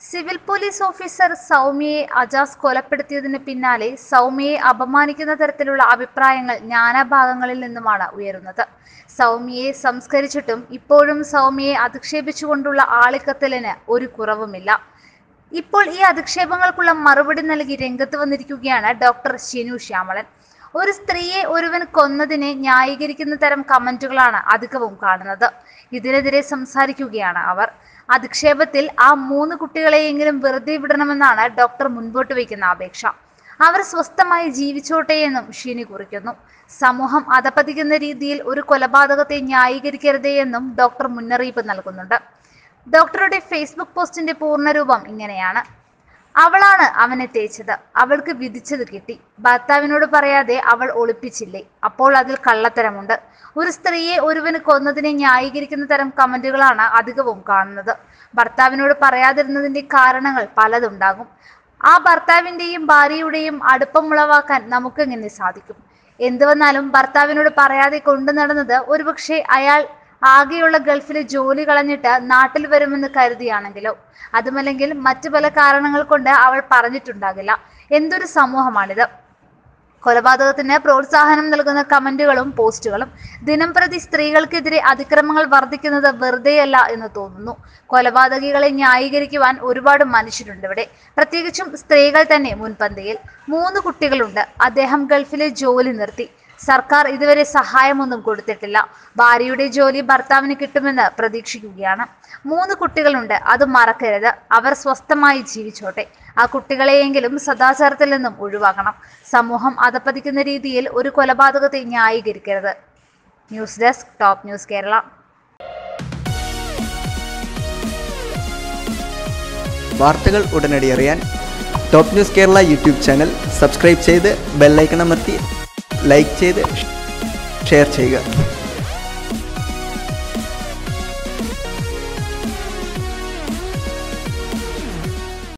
civil police officer സൗമ്യയെ അജാസ് കൊലപ്പെടുത്തിയതിന് പിന്നാലെ സൗമ്യയെ അപമാനിക്കുന്ന തരത്തിലുള്ള അഭിപ്രായങ്ങൾ നാനാഭാഗങ്ങളിൽ നിന്നുമാണ് ഉയരുന്നത് സൗമ്യയെ സംസ്കരിച്ചിട്ടും ഇപ്പോഴും സൗമ്യയെ അധിക്ഷേപിച്ചുകൊണ്ടുള്ള ആളിക്കത്തലിന് ഒരു കുറവുമില്ല ഇപ്പോൾ ഈ അധിക്ഷേപങ്ങൾക്കുള്ള മറുപടി നൽകി രംഗത്ത് വന്നിരിക്കുകയാണ് ഡോക്ടർ ഷിനു ശ്യാമളൻ ഒരു സ്ത്രീയെ ഒരുവൻ കൊന്നതിനെ ന്യായീകരിക്കുന്ന തരം കമന്റുകളാണ് അധികവും കാണുന്നത് ഇതിനെതിരെ സംസാരിക്കുകയാണ് അവർ അധിക്ഷേപത്തിൽ ആ മൂന്ന് കുട്ടികളെയെങ്കിലും വെറുതെ വിടണമെന്നാണ് ഡോക്ടർ മുൻപോട്ട് വയ്ക്കുന്ന അപേക്ഷ അവർ സ്വസ്ഥമായി ജീവിച്ചോട്ടെ എന്നും ഷിനി കുറിക്കുന്നു സമൂഹം അധപതിക്കുന്ന രീതിയിൽ ഒരു കൊലപാതകത്തെ ന്യായീകരിക്കരുതേ എന്നും ഡോക്ടർ മുന്നറിയിപ്പ് നൽകുന്നുണ്ട് ഡോക്ടറുടെ ഫേസ്ബുക്ക് പോസ്റ്റിന്റെ പൂർണ്ണരൂപം ഇങ്ങനെയാണ് അവളാണ് അവനെ തേച്ചത് അവൾക്ക് വിധിച്ചത് കിട്ടി ഭർത്താവിനോട് പറയാതെ അവൾ ഒളിപ്പിച്ചില്ലേ അപ്പോൾ അതിൽ കള്ളത്തരമുണ്ട് ഒരു സ്ത്രീയെ ഒരുവന് കൊന്നതിനെ ന്യായീകരിക്കുന്ന തരം കമന്റുകളാണ് അധികവും കാണുന്നത് ഭർത്താവിനോട് പറയാതിരുന്നതിന്റെ കാരണങ്ങൾ പലതുണ്ടാകും ആ ഭർത്താവിന്റെയും ഭാര്യയുടെയും അടുപ്പം ഉളവാക്കാൻ നമുക്കെങ്ങനെ സാധിക്കും എന്തു വന്നാലും ഭർത്താവിനോട് പറയാതെ കൊണ്ടു നടന്നത് ഒരുപക്ഷെ അയാൾ ആകെയുള്ള ഗൾഫിലെ ജോലി കളഞ്ഞിട്ട് നാട്ടിൽ വരുമെന്ന് കരുതിയാണെങ്കിലോ അതുമല്ലെങ്കിൽ മറ്റു പല കാരണങ്ങൾ കൊണ്ട് അവൾ പറഞ്ഞിട്ടുണ്ടാകില്ല എന്തൊരു സമൂഹമാണിത് കൊലപാതകത്തിന് പ്രോത്സാഹനം നൽകുന്ന കമന്റുകളും പോസ്റ്റുകളും ദിനംപ്രതി സ്ത്രീകൾക്കെതിരെ അതിക്രമങ്ങൾ വർദ്ധിക്കുന്നത് വെറുതെയല്ല എന്ന് തോന്നുന്നു കൊലപാതകികളെ ന്യായീകരിക്കുവാൻ ഒരുപാട് മനുഷ്യരുണ്ട് ഇവിടെ പ്രത്യേകിച്ചും സ്ത്രീകൾ തന്നെ മുൻപന്തിയിൽ മൂന്ന് കുട്ടികളുണ്ട് അദ്ദേഹം ഗൾഫിലെ ജോലി നിർത്തി സർക്കാർ ഇതുവരെ സഹായമൊന്നും കൊടുത്തിട്ടില്ല ഭാര്യയുടെ ജോലി ഭർത്താവിന് കിട്ടുമെന്ന് പ്രതീക്ഷിക്കുകയാണ് മൂന്ന് കുട്ടികളുണ്ട് അത് മറക്കരുത് അവർ സ്വസ്ഥമായി ജീവിച്ചോട്ടെ ആ കുട്ടികളെയെങ്കിലും സദാചാരത്തിൽ നിന്നും ഒഴിവാക്കണം സമൂഹം അധപ്പതിക്കുന്ന രീതിയിൽ ഒരു കൊലപാതകത്തെ ന്യായീകരിക്കരുത് news desk top news Kerala വാർത്തകൾ ഉടനടി അറിയാൻ top news Kerala YouTube channel subscribe ചെയ്ത് ബെല്ലൈക്കൺ അമർത്തി ലൈക്ക് ചെയ്ത് ഷെയർ ചെയ്യുക